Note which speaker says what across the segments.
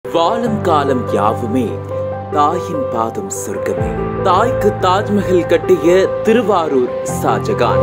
Speaker 1: வாழும் காலம் யாவுமே தாயின் பாதம் சொர்க்கமே தாய்க்கு தாஜ்மஹல் கட்டிய திருவாரூர் ஷாஜகான்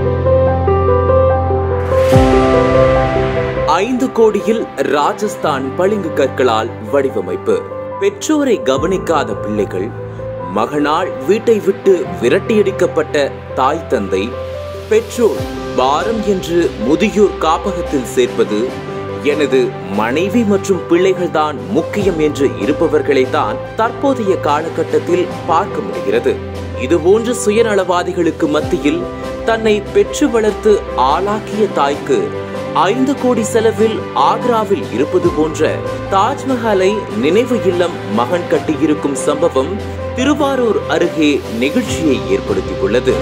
Speaker 1: ஐந்து கோடியில் ராஜஸ்தான் பளிங்கு கற்களால் வடிவமைப்பு பெற்றோரை கவனிக்காத பிள்ளைகள் மகனால் வீட்டை விட்டு விரட்டியடிக்கப்பட்ட தாய் தந்தை பெற்றோர் பாரம் என்று முதியோர் காப்பகத்தில் சேர்ப்பது எனது மனைவி மற்றும் பிள்ளைகள்தான் முக்கியம் என்று இருப்பவர்களை தான் தற்போதைய காலகட்டத்தில் பார்க்க முடிகிறது இதுபோன்ற சுயநலவாதிகளுக்கு மத்தியில் தன்னை பெற்று வளர்த்து ஆளாக்கிய தாய்க்கு ஐந்து கோடி செலவில் ஆக்ராவில் இருப்பது போன்ற தாஜ்மஹாலை நினைவு இல்லம் மகன் கட்டியிருக்கும் சம்பவம் திருவாரூர் அருகே நெகிழ்ச்சியை ஏற்படுத்தியுள்ளது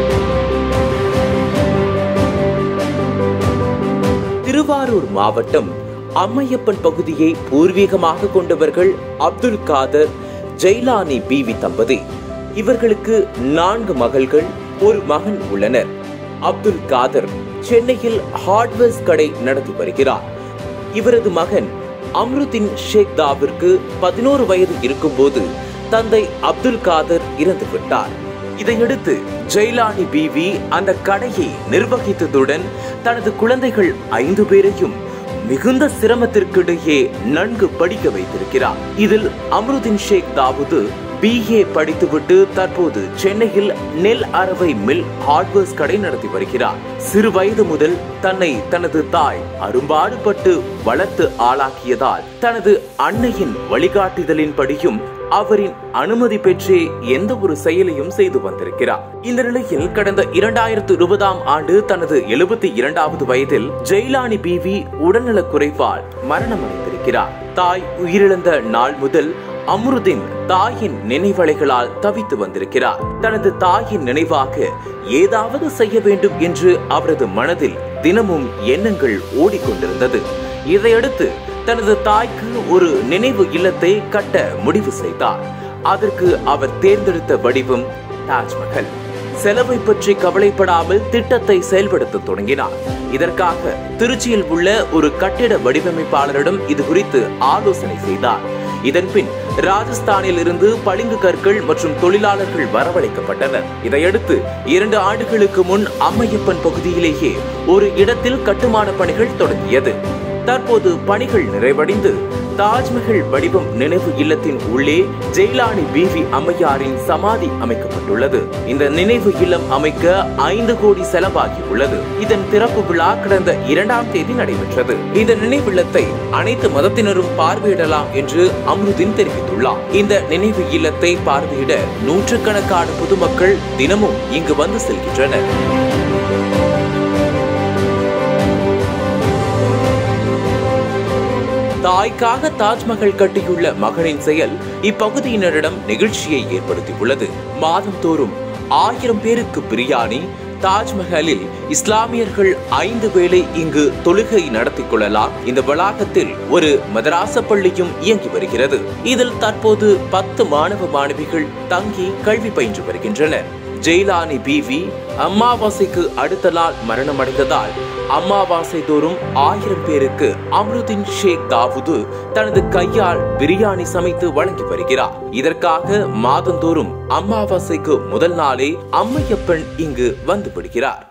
Speaker 1: திருவாரூர் மாவட்டம் அம்மையப்பன் பகுதியை பூர்வீகமாக கொண்டவர்கள் அப்துல் காதர் ஜெய்லானி பிவி தம்பதி இவர்களுக்கு நான்கு மகள்கள் ஒரு மகன் உள்ளனர் அப்துல் காதர் சென்னையில் ஹார்ட்வேர்ஸ் கடை நடத்தி வருகிறார் இவரது மகன் அம்ருதின் ஷேக் தாவிற்கு பதினோரு வயது இருக்கும்போது தந்தை அப்துல் காதர் இறந்து விட்டார் இதையடுத்து ஜெய்லானி பிவி அந்த கடையை நிர்வகித்ததுடன் தனது குழந்தைகள் ஐந்து பேரையும் மிகுந்த சிரமத்திற்கிடையே நன்கு படிக்க வைத்திருக்கிறார் இதில் அம்ருதின் ஷேக் தாவூது பிஏ படித்துவிட்டு தற்போது சென்னையில் நெல் அரவை மில் ஹார்ட்வேர்ஸ் கடை நடத்தி வருகிறார் சிறு வயது முதல் தன்னை தனது தாய் அரும்பாடுபட்டு வளர்த்து ஆளாக்கியதால் தனது அன்னையின் வழிகாட்டுதலின்படியும் அவரின் அனுமதி பெற்றே எந்த ஒரு செயலையும் செய்து வந்திருக்கிறார் இந்த நிலையில் கடந்த இரண்டாயிரத்து இருபதாம் ஆண்டு தனது எழுபத்தி இரண்டாவது வயதில் ஜெயிலானி பிவி உடல்நலக் குறைவால் மரணமடைந்திருக்கிறார் தாய் உயிரிழந்த நாள் முதல் அம்ருதீன் தாயின் நினைவலைகளால் தவித்து வந்திருக்கிறார் தனது தாயின் நினைவாக ஏதாவது செய்ய வேண்டும் என்று அவரது மனதில் தினமும் எண்ணங்கள் ஓடிக்கொண்டிருந்தது இதையடுத்து தனது தாய்க்கு ஒரு நினைவு இல்லத்தை கட்ட முடிவு செய்தார் அதற்கு அவர் தேர்ந்தெடுத்த வடிவம் தாஜ்மஹல் செலவை பற்றி கவலைப்படாமல் திட்டத்தை செயல்படுத்த தொடங்கினார் இதற்காக திருச்சியில் உள்ள ஒரு கட்டிட வடிவமைப்பாளரிடம் இது குறித்து ஆலோசனை செய்தார் இதன்பின் ராஜஸ்தானில் இருந்து பளிங்கு கற்கள் மற்றும் தொழிலாளர்கள் வரவழைக்கப்பட்டனர் இதையடுத்து இரண்டு ஆண்டுகளுக்கு முன் அம்மையப்பன் பகுதியிலேயே ஒரு இடத்தில் கட்டுமான பணிகள் தொடங்கியது தற்போது பணிகள் நிறைவடைந்து தாஜ்மஹல் வடிவம் நினைவு இல்லத்தின் உள்ளே ஜெயிலானி பிவி அம்மையாரின் சமாதி அமைக்கப்பட்டுள்ளது இந்த நினைவு இல்லம் அமைக்க ஐந்து கோடி செலவாகி உள்ளது இதன் திறப்பு விழா கடந்த இரண்டாம் தேதி நடைபெற்றது இந்த நினைவில்லத்தை அனைத்து மதத்தினரும் பார்வையிடலாம் என்று அம்ருதீன் தெரிவித்துள்ளார் இந்த நினைவு இல்லத்தை பார்வையிட நூற்றுக்கணக்கான பொதுமக்கள் தினமும் இங்கு வந்து செல்கின்றனர் தாய்க்காக தாஜ்மஹல் கட்டியுள்ள மகனின் செயல் இப்பகுதியினரிடம் நெகிழ்ச்சியை ஏற்படுத்தியுள்ளது மாதந்தோறும் ஆயிரம் பேருக்கு பிரியாணி தாஜ்மஹலில் இஸ்லாமியர்கள் ஐந்து வேளை இங்கு தொழுகை நடத்தி கொள்ளலாம் இந்த வளாகத்தில் ஒரு மதராச பள்ளியும் இயங்கி வருகிறது இதில் தற்போது பத்து மாணவ மாணவிகள் தங்கி கல்வி பயின்று வருகின்றனர் ஜெயிலானி பிவி அம்மாவாசைக்கு அடுத்த நாள் மரணமடைந்ததால் அம்மாவாசை தோறும் ஆயிரம் பேருக்கு அம்ருதீன் ஷேக் தாவூது தனது கையால் பிரியாணி சமைத்து வழங்கி வருகிறார் இதற்காக மாதந்தோறும் அம்மாவாசைக்கு முதல் நாளே அம்மையப்பன் இங்கு வந்து விடுகிறார்